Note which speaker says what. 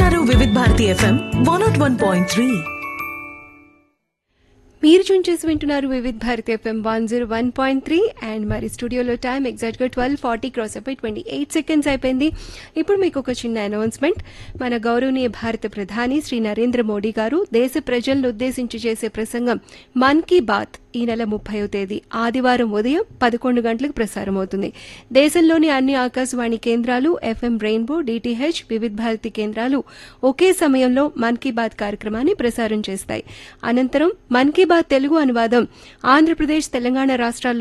Speaker 1: వింటున్నారు Vividh Bharati FM one naught one point three
Speaker 2: మీరు tune చేసి వింటున్నారు Vividh Bharati FM one zero one point three and మరి స్టూడియోలో టైం ఎగ్జాక్ట్ గా ట్వెల్వ్ ఫార్టీ క్రాస్ అయిపోయి ట్వంటీ ఎయిట్ సెకండ్స్ అయిపోయింది ఇప్పుడు మీకు ఒక చిన్న అనౌన్స్మెంట్ మన గౌరవనీయ భారత ప్రధాని శ్రీ నరేంద్ర మోడీ గారు దేశ ప్రజలను ఉద్దేశించి చేసే ప్రసంగం మన్ కీ బాత్ ఈ నెల ముప్పైవ తేదీ ఆదివారం ఉదయం పదకొండు గంటలకు ప్రసారం అవుతుంది దేశంలోని అన్ని ఆకాశవాణి కేంద్రాలు FM rainbow DTH Vividh Bharati కేంద్రాలు ఒకే సమయంలో మన్ కీ బాత్ కార్యక్రమాన్ని ప్రసారం చేస్తాయి అనంతరం మన్ కీ బాత్ తెలుగు అనువాదం ఆంధ్రప్రదేశ్ తెలంగాణ రాష్ట్రాల్లో